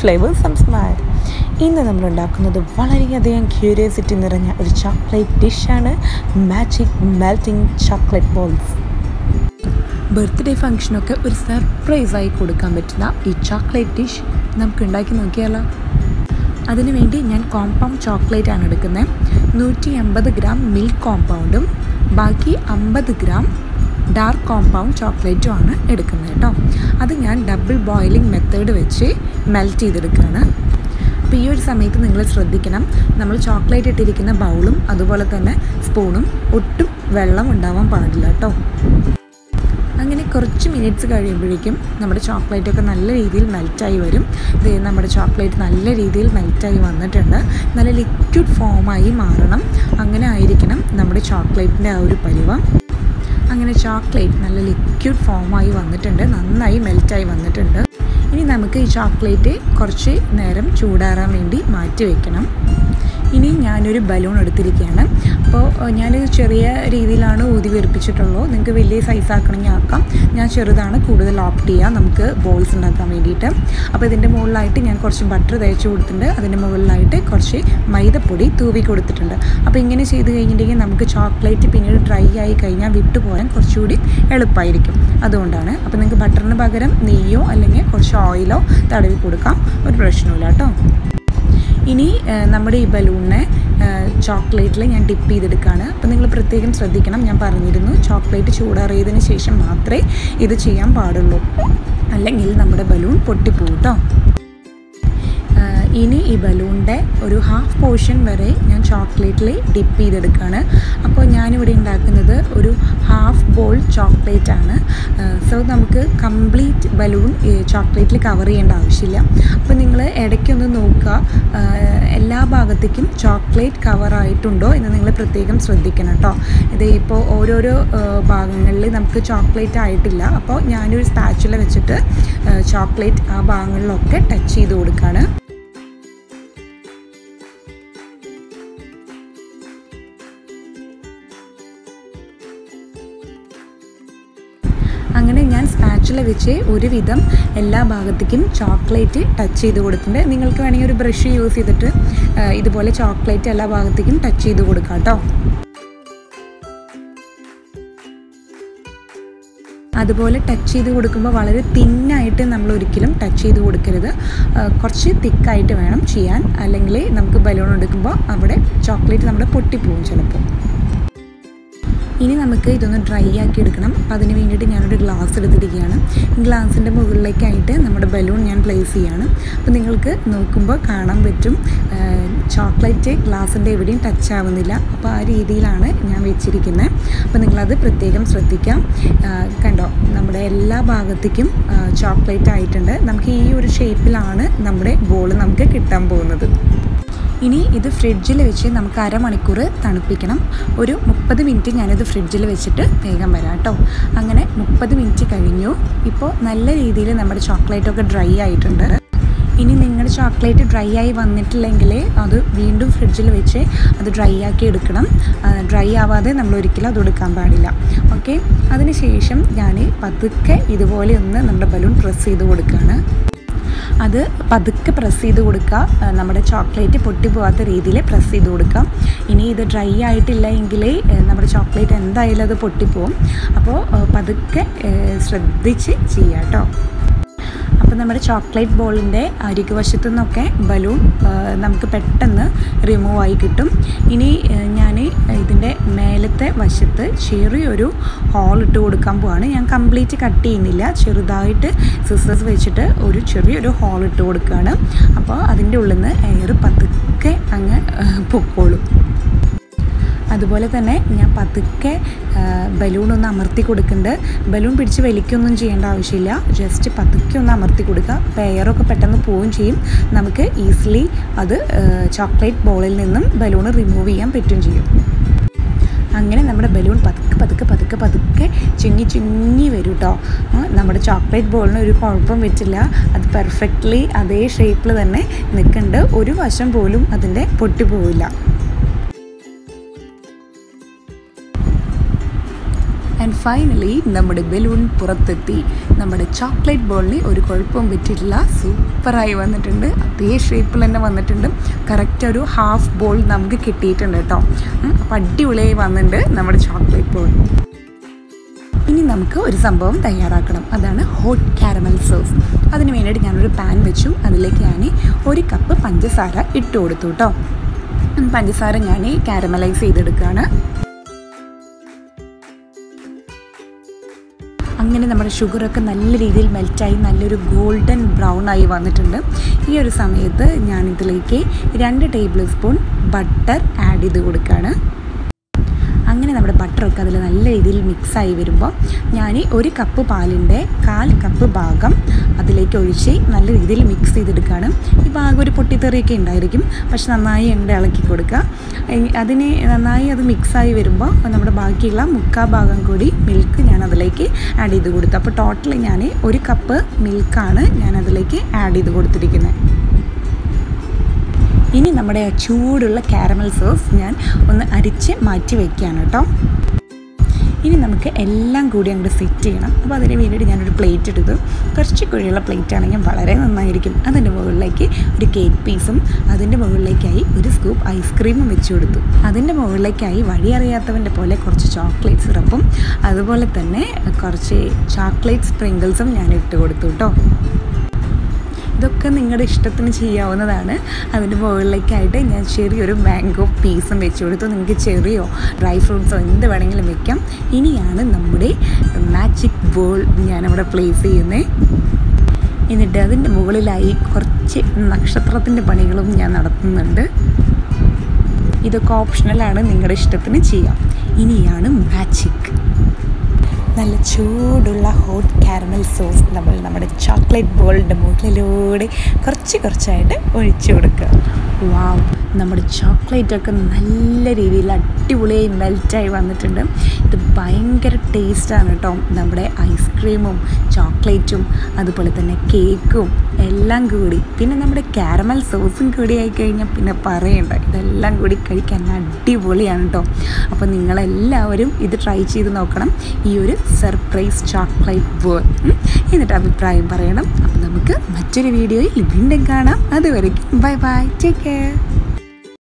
flavours and smile ഇന്ന് നമ്മൾ ഉണ്ടാക്കുന്നത് വളരെയധികം ക്യൂരിയോസിറ്റി നിറഞ്ഞ ഒരു ചോക്ലേറ്റ് ഡിഷാണ് magic melting chocolate balls birthday ഫംഗ്ഷനൊക്കെ ഒരു സർപ്രൈസായി കൊടുക്കാൻ പറ്റുന്ന ഈ ചോക്ലേറ്റ് ഡിഷ് നമുക്ക് ഉണ്ടാക്കി നോക്കിയാലോ അതിനുവേണ്ടി ഞാൻ കോമ്പൗണ്ട് ചോക്ലേറ്റ് ആണ് എടുക്കുന്നത് നൂറ്റി അമ്പത് ഗ്രാം മിൽക്ക് കോമ്പൗണ്ടും ബാക്കി അമ്പത് ഗ്രാം ഡാർക്ക് കോമ്പൗണ്ട് ചോക്ലേറ്റും ആണ് എടുക്കുന്നത് കേട്ടോ അത് ഞാൻ ഡബിൾ ബോയിലിംഗ് മെത്തേഡ് വെച്ച് മെൽറ്റ് ചെയ്തെടുക്കുകയാണ് അപ്പോൾ ഈ ഒരു സമയത്ത് നിങ്ങൾ ശ്രദ്ധിക്കണം നമ്മൾ ചോക്ലേറ്റ് ഇട്ടിരിക്കുന്ന ബൗളും അതുപോലെ തന്നെ സ്പൂണും ഒട്ടും വെള്ളം ഉണ്ടാവാൻ പാടില്ല കേട്ടോ അങ്ങനെ കുറച്ച് മിനിറ്റ്സ് കഴിയുമ്പോഴേക്കും നമ്മുടെ ചോക്ലേറ്റ് ഒക്കെ നല്ല രീതിയിൽ മെൽറ്റായി വരും ഇത് നമ്മുടെ ചോക്ലേറ്റ് നല്ല രീതിയിൽ മെൽറ്റായി വന്നിട്ടുണ്ട് നല്ല ലിക്വിഡ് ഫോമായി മാറണം അങ്ങനെ ആയിരിക്കണം നമ്മുടെ ചോക്ലേറ്റിൻ്റെ ആ ഒരു പരിവം അങ്ങനെ ചോക്ലേറ്റ് നല്ല ലിക്വിഡ് ഫോമായി വന്നിട്ടുണ്ട് നന്നായി മെൽറ്റായി വന്നിട്ടുണ്ട് ഇനി നമുക്ക് ഈ ചോക്ലേറ്റ് കുറച്ച് നേരം ചൂടാറാൻ വേണ്ടി മാറ്റി വയ്ക്കണം ഇനി ഞാനൊരു ബലൂൺ എടുത്തിരിക്കുകയാണ് അപ്പോൾ ഞാനിത് ചെറിയ രീതിയിലാണ് ഊതി വീർപ്പിച്ചിട്ടുള്ളൂ നിങ്ങൾക്ക് വലിയ സൈസ് ആക്കണമെങ്കിൽ ആക്കാം ഞാൻ ചെറുതാണ് കൂടുതൽ ഓപ്റ്റ് ചെയ്യുക നമുക്ക് ബോൾസ് ഉണ്ടാക്കാൻ വേണ്ടിയിട്ട് അപ്പോൾ ഇതിൻ്റെ മുകളിലായിട്ട് ഞാൻ കുറച്ച് ബട്ടർ തേച്ച് കൊടുത്തിട്ടുണ്ട് അതിൻ്റെ മുകളിലായിട്ട് കുറച്ച് മൈദപ്പൊടി തൂവി കൊടുത്തിട്ടുണ്ട് അപ്പോൾ ഇങ്ങനെ ചെയ്ത് കഴിഞ്ഞിട്ടുണ്ടെങ്കിൽ നമുക്ക് ചോക്ലേറ്റ് പിന്നീട് ഡ്രൈ ആയി കഴിഞ്ഞാൽ വിട്ടു പോകാൻ കുറച്ചുകൂടി എളുപ്പമായിരിക്കും അതുകൊണ്ടാണ് അപ്പോൾ നിങ്ങൾക്ക് ബട്ടറിന് പകരം നെയ്യോ അല്ലെങ്കിൽ കുറച്ച് ഓയിലോ തടവി കൊടുക്കാം ഒരു പ്രശ്നമില്ല കേട്ടോ ഇനി നമ്മുടെ ഈ ബലൂണിനെ ചോക്ലേറ്റിൽ ഞാൻ ഡിപ്പ് ചെയ്തെടുക്കുകയാണ് അപ്പോൾ നിങ്ങൾ പ്രത്യേകം ശ്രദ്ധിക്കണം ഞാൻ പറഞ്ഞിരുന്നു ചോക്ലേറ്റ് ചൂടാറിയതിന് ശേഷം മാത്രമേ ഇത് ചെയ്യാൻ പാടുള്ളൂ അല്ലെങ്കിൽ നമ്മുടെ ബലൂൺ പൊട്ടിപ്പോകും കേട്ടോ ഇനി ഈ ബലൂണിൻ്റെ ഒരു ഹാഫ് പോർഷൻ വരെ ഞാൻ ചോക്ലേറ്റിൽ ഡിപ്പ് ചെയ്തെടുക്കുകയാണ് അപ്പോൾ ഞാനിവിടെ ഉണ്ടാക്കുന്നത് ഒരു ഹാഫ് ബോൾ ചോക്ലേറ്റ് ആണ് സോ നമുക്ക് കംപ്ലീറ്റ് ബലൂൺ ചോക്ലേറ്റിൽ കവർ ചെയ്യേണ്ട ആവശ്യമില്ല അപ്പോൾ നിങ്ങൾ ഇടയ്ക്കൊന്ന് നോക്കുക എല്ലാ ഭാഗത്തേക്കും ചോക്ലേറ്റ് കവർ ആയിട്ടുണ്ടോ എന്ന് നിങ്ങൾ പ്രത്യേകം ശ്രദ്ധിക്കണം കേട്ടോ ഇത് ഇപ്പോൾ ഓരോരോ ഭാഗങ്ങളിൽ നമുക്ക് ചോക്ലേറ്റ് ആയിട്ടില്ല അപ്പോൾ ഞാനൊരു സ്പാച്ചുല വെച്ചിട്ട് ചോക്ലേറ്റ് ആ ഭാഗങ്ങളിലൊക്കെ ടച്ച് ചെയ്ത് കൊടുക്കുകയാണ് അങ്ങനെ ഞാൻ സ്പാച്ചുല വെച്ച് ഒരുവിധം എല്ലാ ഭാഗത്തേക്കും ചോക്ലേറ്റ് ടച്ച് ചെയ്ത് കൊടുത്തിട്ടുണ്ട് നിങ്ങൾക്ക് വേണമെങ്കിൽ ഒരു ബ്രഷ് യൂസ് ചെയ്തിട്ട് ഇതുപോലെ ചോക്ലേറ്റ് എല്ലാ ഭാഗത്തേക്കും ടച്ച് ചെയ്ത് കൊടുക്കാം കേട്ടോ അതുപോലെ ടച്ച് ചെയ്ത് കൊടുക്കുമ്പോൾ വളരെ തിന്നായിട്ട് നമ്മൾ ഒരിക്കലും ടച്ച് ചെയ്ത് കൊടുക്കരുത് കുറച്ച് തിക്കായിട്ട് വേണം ചെയ്യാൻ അല്ലെങ്കിൽ നമുക്ക് ബലൂൺ എടുക്കുമ്പോൾ അവിടെ ചോക്ലേറ്റ് നമ്മുടെ പൊട്ടിപ്പോവും ചിലപ്പോൾ ഇനി നമുക്ക് ഇതൊന്ന് ഡ്രൈ ആക്കി എടുക്കണം അപ്പം അതിന് വേണ്ടിയിട്ട് ഞാനൊരു ഗ്ലാസ് എടുത്തിരിക്കുകയാണ് ഈ ഗ്ലാസിൻ്റെ മുകളിലേക്കായിട്ട് നമ്മുടെ ബലൂൺ ഞാൻ പ്ലേസ് ചെയ്യാണ് അപ്പോൾ നിങ്ങൾക്ക് നോക്കുമ്പോൾ കാണാൻ പറ്റും ചോക്ലേറ്റ് ഗ്ലാസിൻ്റെ എവിടെയും ടച്ച് ആവുന്നില്ല അപ്പോൾ ആ രീതിയിലാണ് ഞാൻ വെച്ചിരിക്കുന്നത് അപ്പോൾ നിങ്ങളത് പ്രത്യേകം ശ്രദ്ധിക്കാം കണ്ടോ നമ്മുടെ എല്ലാ ഭാഗത്തേക്കും ചോക്ലേറ്റ് ആയിട്ടുണ്ട് നമുക്ക് ഈ ഒരു ഷേപ്പിലാണ് നമ്മുടെ ബോൾ നമുക്ക് കിട്ടാൻ പോകുന്നത് ഇനി ഇത് ഫ്രിഡ്ജിൽ വെച്ച് നമുക്ക് അരമണിക്കൂർ തണുപ്പിക്കണം ഒരു മുപ്പത് മിനിറ്റ് ഞാനിത് ഫ്രിഡ്ജിൽ വെച്ചിട്ട് വേഗം വരാം കേട്ടോ അങ്ങനെ മുപ്പത് മിനിറ്റ് കഴിഞ്ഞു ഇപ്പോൾ നല്ല രീതിയിൽ നമ്മുടെ ചോക്ലേറ്റൊക്കെ ഡ്രൈ ആയിട്ടുണ്ട് ഇനി നിങ്ങളുടെ ചോക്ലേറ്റ് ഡ്രൈ ആയി വന്നിട്ടില്ലെങ്കിൽ അത് വീണ്ടും ഫ്രിഡ്ജിൽ വെച്ച് അത് ഡ്രൈ ആക്കി എടുക്കണം ഡ്രൈ ആവാതെ നമ്മൾ ഒരിക്കലും അത് എടുക്കാൻ പാടില്ല ഓക്കെ അതിനുശേഷം ഞാൻ പതുക്കെ ഇതുപോലെ ഒന്ന് നമ്മുടെ ബലൂൺ പ്രസ് ചെയ്ത് കൊടുക്കുകയാണ് അത് പതുക്കെ പ്രസ് ചെയ്ത് കൊടുക്കുക നമ്മുടെ ചോക്ലേറ്റ് പൊട്ടിപ്പോകാത്ത രീതിയിൽ പ്രസ് ചെയ്ത് കൊടുക്കുക ഇനി ഇത് ഡ്രൈ ആയിട്ടില്ല എങ്കിൽ നമ്മുടെ ചോക്ലേറ്റ് എന്തായാലും അത് പൊട്ടിപ്പോവും അപ്പോൾ പതുക്കെ ശ്രദ്ധിച്ച് ചെയ്യാം കേട്ടോ അപ്പോൾ നമ്മുടെ ചോക്ലേറ്റ് ബോളിൻ്റെ അരികുവശത്തു നിന്നൊക്കെ ബലൂൺ നമുക്ക് പെട്ടെന്ന് റിമൂവ് ആയി കിട്ടും ഇനി ഞാൻ ഇതിൻ്റെ മേലത്തെ വശത്ത് ചെറിയൊരു ഹോൾ ഇട്ട് കൊടുക്കാൻ പോവാണ് ഞാൻ കംപ്ലീറ്റ് കട്ട് ചെയ്യുന്നില്ല ചെറുതായിട്ട് സിസേഴ്സ് വെച്ചിട്ട് ഒരു ചെറിയൊരു ഹോൾ ഇട്ട് കൊടുക്കുകയാണ് അപ്പോൾ അതിൻ്റെ ഉള്ളിൽ നിന്ന് എയർ പതുക്കെ അങ്ങ് പൊക്കോളും അതുപോലെ തന്നെ ഞാൻ പതുക്കെ ബലൂൺ ഒന്ന് അമർത്തി കൊടുക്കുന്നുണ്ട് ബലൂൺ പിടിച്ച് വലിക്കൊന്നും ചെയ്യേണ്ട ആവശ്യമില്ല ജസ്റ്റ് പതുക്കെ ഒന്ന് അമർത്തി കൊടുക്കുക അപ്പോൾ എയറൊക്കെ പെട്ടെന്ന് പോവുകയും ചെയ്യും നമുക്ക് ഈസിലി അത് ചോക്ലേറ്റ് ബോളിൽ നിന്നും ബലൂൺ റിമൂവ് ചെയ്യാൻ പറ്റുകയും ചെയ്യും അങ്ങനെ നമ്മുടെ ബലൂൺ പതുക്കെ പതുക്കെ പതുക്കെ പതുക്കെ ചുങ്ങി ചുങ്ങി വരും കേട്ടോ നമ്മുടെ ചോക്ലേറ്റ് ബോളിന് ഒരു കുഴപ്പം പറ്റില്ല അത് പെർഫെക്റ്റ്ലി അതേ ഷേപ്പിൽ തന്നെ നിൽക്കുന്നുണ്ട് ഒരു വശം പോലും അതിൻ്റെ പൊട്ടിപ്പോവില്ല ആൻഡ് ഫൈനലി നമ്മുടെ ബലൂൺ പുറത്തെത്തി നമ്മുടെ ചോക്ലേറ്റ് ബോളിന് ഒരു കുഴപ്പവും പറ്റിയിട്ടില്ല സൂപ്പറായി വന്നിട്ടുണ്ട് അതേ ഷേപ്പിൽ തന്നെ വന്നിട്ടുണ്ട് കറക്റ്റ് ഒരു ഹാഫ് ബോൾ നമുക്ക് കിട്ടിയിട്ടുണ്ട് കേട്ടോ അപ്പോൾ അടിപൊളിയായി വന്നിട്ടുണ്ട് നമ്മുടെ ചോക്ലേറ്റ് ബോൾ ഇനി നമുക്ക് ഒരു സംഭവം തയ്യാറാക്കണം അതാണ് ഹോട്ട് കാരമൽ സോസ് അതിന് വേണ്ടിയിട്ട് ഞാനൊരു പാൻ വെച്ചു അതിലേക്ക് ഞാൻ ഒരു കപ്പ് പഞ്ചസാര ഇട്ട് കൊടുത്തു കേട്ടോ പഞ്ചസാര ഞാൻ കാരമലൈസ് ചെയ്തെടുക്കുകയാണ് അങ്ങനെ നമ്മുടെ ഷുഗറൊക്കെ നല്ല രീതിയിൽ മെൽറ്റായി നല്ലൊരു ഗോൾഡൻ ബ്രൗൺ ആയി വന്നിട്ടുണ്ട് ഈ ഒരു സമയത്ത് ഞാനിതിലേക്ക് രണ്ട് ടേബിൾ സ്പൂൺ ബട്ടർ ആഡ് ചെയ്ത് കൊടുക്കുകയാണ് അങ്ങനെ നമ്മുടെ ബട്ടറൊക്കെ അതിൽ നല്ല രീതിയിൽ മിക്സായി വരുമ്പോൾ ഞാൻ ഒരു കപ്പ് പാലിൻ്റെ കാൽ കപ്പ് ഭാഗം അതിലേക്ക് ഒഴിച്ച് നല്ല രീതിയിൽ മിക്സ് ചെയ്തെടുക്കുകയാണ് ഈ ഭാഗം ഒരു പൊട്ടിത്തെറിയൊക്കെ ഉണ്ടായിരിക്കും പക്ഷെ നന്നായി അങ്ങോട്ട് ഇളക്കി കൊടുക്കുക അതിന് നന്നായി അത് മിക്സായി വരുമ്പോൾ നമ്മുടെ ബാക്കിയുള്ള മുക്കാ ഭാഗം കൂടി മിൽക്ക് ഞാൻ അതിലേക്ക് ആഡ് ചെയ്ത് കൊടുത്തു അപ്പോൾ ടോട്ടൽ ഞാൻ ഒരു കപ്പ് മിൽക്കാണ് ഞാൻ അതിലേക്ക് ആഡ് ചെയ്ത് കൊടുത്തിരിക്കുന്നത് ഇനി നമ്മുടെ ആ ചൂടുള്ള കാരമൽ സോസ് ഞാൻ ഒന്ന് അരിച്ച് മാറ്റി വയ്ക്കുകയാണ് കേട്ടോ ഇനി നമുക്ക് എല്ലാം കൂടി അങ്ങോട്ട് സെറ്റ് ചെയ്യണം അപ്പോൾ അതിന് വേണ്ടിയിട്ട് ഞാനൊരു പ്ലേറ്റ് എടുത്തു കുറച്ച് കുഴിയുള്ള പ്ലേറ്റ് ആണെങ്കിൽ വളരെ നന്നായിരിക്കും അതിൻ്റെ മുകളിലേക്ക് ഒരു കേക്ക് പീസും അതിൻ്റെ മുകളിലേക്കായി ഒരു സ്കൂപ്പ് ഐസ്ക്രീമും വെച്ച് കൊടുത്തു അതിൻ്റെ മുകളിലേക്കായി വഴി അറിയാത്തവൻ്റെ പോലെ കുറച്ച് ചോക്ലേറ്റ് സിറപ്പും അതുപോലെ തന്നെ കുറച്ച് ചോക്ലേറ്റ് സ്പ്രിങ്കിൾസും ഞാൻ ഇട്ട് കൊടുത്തു കേട്ടോ ഇതൊക്കെ നിങ്ങളുടെ ഇഷ്ടത്തിന് ചെയ്യാവുന്നതാണ് അതിൻ്റെ മുകളിലേക്കായിട്ട് ഞാൻ ചെറിയൊരു മാംഗോ പീസും വെച്ച് കൊടുത്തു നിങ്ങൾക്ക് ചെറിയോ ഡ്രൈ ഫ്രൂട്ട്സോ എന്ത് വേണമെങ്കിലും വെക്കാം ഇനിയാണ് നമ്മുടെ മാജിക് ബോൾ ഞാനവിടെ പ്ലേസ് ചെയ്യുന്നത് എന്നിട്ട് അതിൻ്റെ മുകളിലായി കുറച്ച് നക്ഷത്രത്തിൻ്റെ പണികളും ഞാൻ നടത്തുന്നുണ്ട് ഇതൊക്കെ ഓപ്ഷണലാണ് നിങ്ങളുടെ ഇഷ്ടത്തിന് ചെയ്യാം ഇനിയാണ് മാജിക് നല്ല ചൂടുള്ള ഹോട്ട് കാരമൽ സോസ് നമ്മൾ നമ്മുടെ ചോക്ലേറ്റ് ബോളിൻ്റെ മുകളിലൂടെ കുറച്ച് കുറച്ചായിട്ട് ഒഴിച്ചു കൊടുക്കുക വാവ് നമ്മുടെ ചോക്ലേറ്റൊക്കെ നല്ല രീതിയിൽ അടിപൊളിയായി മെൽറ്റായി വന്നിട്ടുണ്ട് ഇത് ഭയങ്കര ടേസ്റ്റാണ് കേട്ടോ നമ്മുടെ ഐസ്ക്രീമും ചോക്ലേറ്റും അതുപോലെ തന്നെ കേക്കും എല്ലാം കൂടി പിന്നെ നമ്മുടെ കാരമൽ സോസും കൂടി ആയി കഴിഞ്ഞാൽ പിന്നെ പറയണ്ട ഇതെല്ലാം കൂടി കഴിക്കാൻ അടിപൊളിയാണ് കേട്ടോ അപ്പോൾ നിങ്ങളെല്ലാവരും ഇത് ട്രൈ ചെയ്ത് നോക്കണം ഈ ഒരു സർപ്രൈസ് ചോക്ലേറ്റ് ബോൾ എന്നിട്ട് അഭിപ്രായം പറയണം അപ്പോൾ നമുക്ക് മറ്റൊരു വീഡിയോയിൽ വീണ്ടും കാണാം അതുവരെയ്ക്കും ബൈ ബൈ ടേക്ക് കെയർ